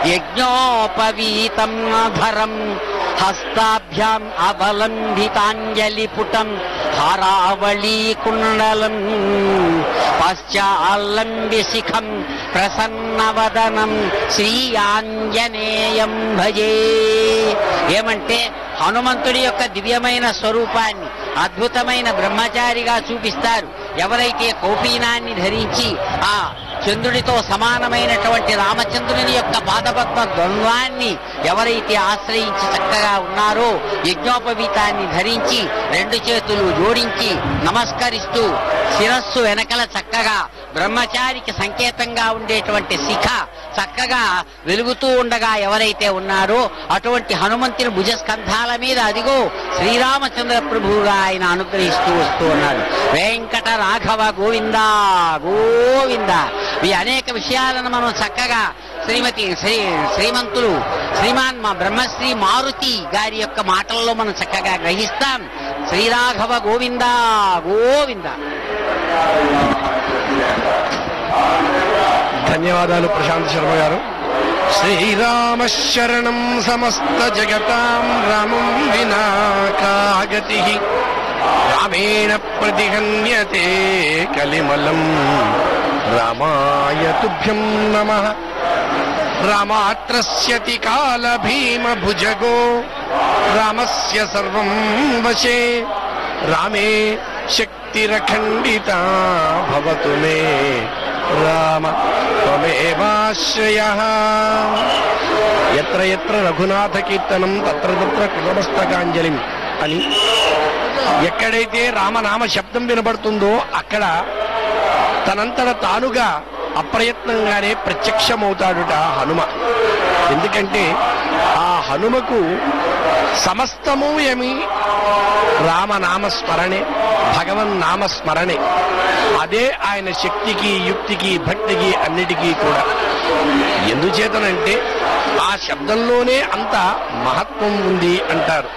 యజ్ఞోపవీతం అధరం హస్తాభ్యాం అవలంబితాంజలిపుటం హారావళీ కుండలం పశ్చాల్లంబి శిఖం ప్రసన్నవదనం శ్రీ ఆంజనేయం భజే ఏమంటే హనుమంతుడి యొక్క దివ్యమైన స్వరూపాన్ని అద్భుతమైన బ్రహ్మచారిగా చూపిస్తారు ఎవరైతే కౌపీనాన్ని ధరించి ఆ చంద్రుడితో సమానమైనటువంటి రామచంద్రుని యొక్క పాదపద్మ ద్వంద్వాన్ని ఎవరైతే ఆశ్రయించి చక్కగా ఉన్నారో యజ్ఞోపవీతాన్ని ధరించి రెండు చేతులు జోడించి నమస్కరిస్తూ శిరస్సు వెనకల చక్కగా బ్రహ్మచారికి సంకేతంగా ఉండేటువంటి శిఖ చక్కగా వెలుగుతూ ఉండగా ఎవరైతే ఉన్నారో అటువంటి హనుమంతుని భుజస్కంధాల మీద అదిగో శ్రీరామచంద్ర ప్రభువుగా ఆయన అనుగ్రహిస్తూ వస్తూ ఉన్నాడు వెంకట రాఘవ గోవింద గోవింద ఈ అనేక విషయాలను మనం చక్కగా శ్రీమతి శ్రీ శ్రీమంతులు శ్రీమాన్ మా బ్రహ్మశ్రీ మారుతి గారి యొక్క మాటల్లో మనం చక్కగా గ్రహిస్తాం శ్రీరాఘవ గోవింద గోవింద ధన్యవాదాలు ప్రశాంత్ శర్మ గారు శ్రీరామ శరణం సమస్త జగతాం రామం వినా కాగతి రామేణ ప్రతిహన్యతే కలిమలం రామాయ తుభ్యం నమ రామాత్రస్యతి కాల భీమ భుజగో రామస్య సర్వం వశే రామే శక్తిరఖండిత భవతు మే రామ త్వమేవాశ్రయ ఎత్ర ఎత్ర రఘునాథ కీర్తనం తత్ర తత్ర కృతమస్తకాంజలిం అని ఎక్కడైతే రామనామ శబ్దం వినబడుతుందో అక్కడ తనంతట తానుగా అప్రయత్నంగానే ప్రత్యక్షమవుతాడుట హనుమ ఎందుకంటే ఆ హనుమకు సమస్తము ఏమి రామనామ స్మరణే భగవన్ నామ స్మరణే అదే ఆయన శక్తికి యుక్తికి భక్తికి అన్నిటికీ కూడా ఎందుచేతనంటే ఆ శబ్దంలోనే అంత మహత్వం ఉంది అంటారు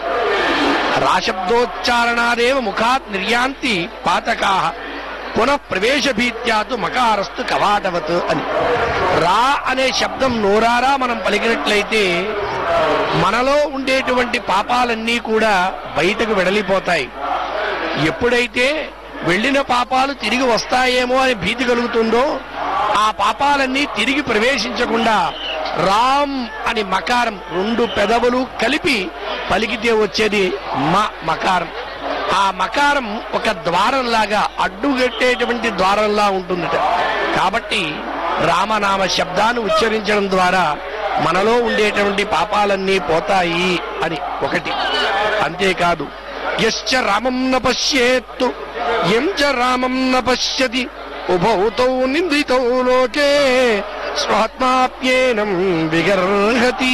రాశబ్దోచ్చారణాదేవ ముఖాత్ నిర్యాంతి పాతకా పునః ప్రవేశ భీత్యాతు మకారస్తు కవాటవత్ అని రా అనే శబ్దం నోరారా మనం పలికినట్లయితే మనలో ఉండేటువంటి పాపాలన్నీ కూడా బయటకు వెడలిపోతాయి ఎప్పుడైతే వెళ్ళిన పాపాలు తిరిగి వస్తాయేమో అని భీతి కలుగుతుందో ఆ పాపాలన్నీ తిరిగి ప్రవేశించకుండా రామ్ అని మకారం రెండు పెదవులు కలిపి పలికితే వచ్చేది మ మకారం ఆ మకారం ఒక ద్వారంలాగా అడ్డుగట్టేటువంటి ద్వారంలా ఉంటుందట కాబట్టి రామనామ శబ్దాన్ని ఉచ్చరించడం ద్వారా మనలో ఉండేటువంటి పాపాలన్నీ పోతాయి అని ఒకటి అంతేకాదు యశ్చ రామం న పశ్యేత్తు ఎం చ రామం న పశ్యతి ఉభౌతౌ నిందితౌ లోకే స్వాత్మాప్యేనం విగర్హతి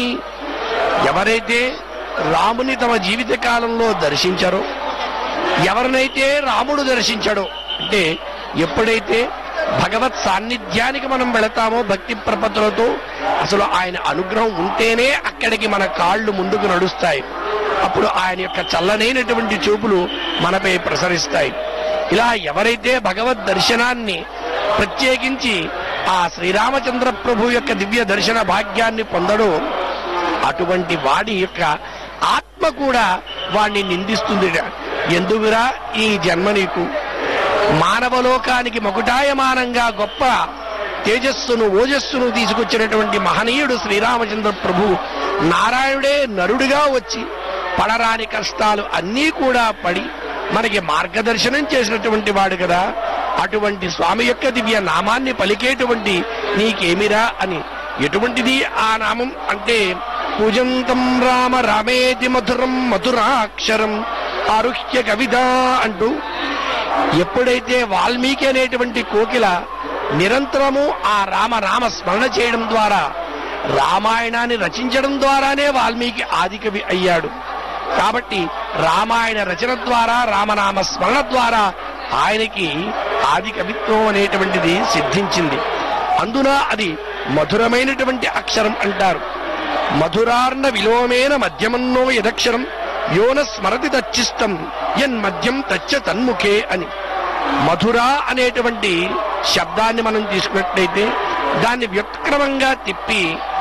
ఎవరైతే రాముని తమ జీవిత కాలంలో దర్శించారో ఎవరినైతే రాముడు దర్శించాడో అంటే ఎప్పుడైతే భగవత్ సాన్నిధ్యానికి మనం వెళతామో భక్తి ప్రపత్తులతో అసలు ఆయన అనుగ్రహం ఉంటేనే అక్కడికి మన కాళ్ళు ముందుకు నడుస్తాయి అప్పుడు ఆయన యొక్క చల్లనైనటువంటి చూపులు మనపై ప్రసరిస్తాయి ఇలా ఎవరైతే భగవద్ దర్శనాన్ని ప్రత్యేకించి ఆ శ్రీరామచంద్ర ప్రభు యొక్క దివ్య దర్శన భాగ్యాన్ని పొందడో అటువంటి వాడి యొక్క ఆత్మ కూడా వాణ్ణి నిందిస్తుంది ఎందుకురా ఈ జన్మ నీకు మానవలోకానికి మకుటాయమానంగా గొప్ప తేజస్సును ఓజస్సును తీసుకొచ్చినటువంటి మహనీయుడు శ్రీరామచంద్ర ప్రభు నారాయణుడే నరుడిగా వచ్చి పడరాని కష్టాలు అన్నీ కూడా పడి మనకి మార్గదర్శనం చేసినటువంటి వాడు కదా అటువంటి స్వామి యొక్క దివ్య నామాన్ని పలికేటువంటి నీకేమిరా అని ఎటువంటిది ఆ నామం అంటే పూజంతం రామ రామేతి మధురం మధురాక్షరం ఆరుహ్య కవిత అంటూ ఎప్పుడైతే వాల్మీకి అనేటువంటి కోకిల నిరంతరము ఆ రామ రామ స్మరణ చేయడం ద్వారా రామాయణాన్ని రచించడం ద్వారానే వాల్మీకి ఆదికవి అయ్యాడు కాబట్టి రామాయణ రచన ద్వారా రామనామ స్మరణ ద్వారా ఆయనకి ఆది కవిత్వం అనేటువంటిది సిద్ధించింది అందున అది మధురమైనటువంటి అక్షరం అంటారు మధురార్ణ విలోమేన మధ్యమన్నో యదక్షరం యోన స్మరతి తచ్చిష్టం ఎన్ మధ్యం తచ్చ తన్ముఖే అని మధుర అనేటువంటి శబ్దాన్ని మనం తీసుకున్నట్లయితే దాన్ని వ్యక్రమంగా తిప్పి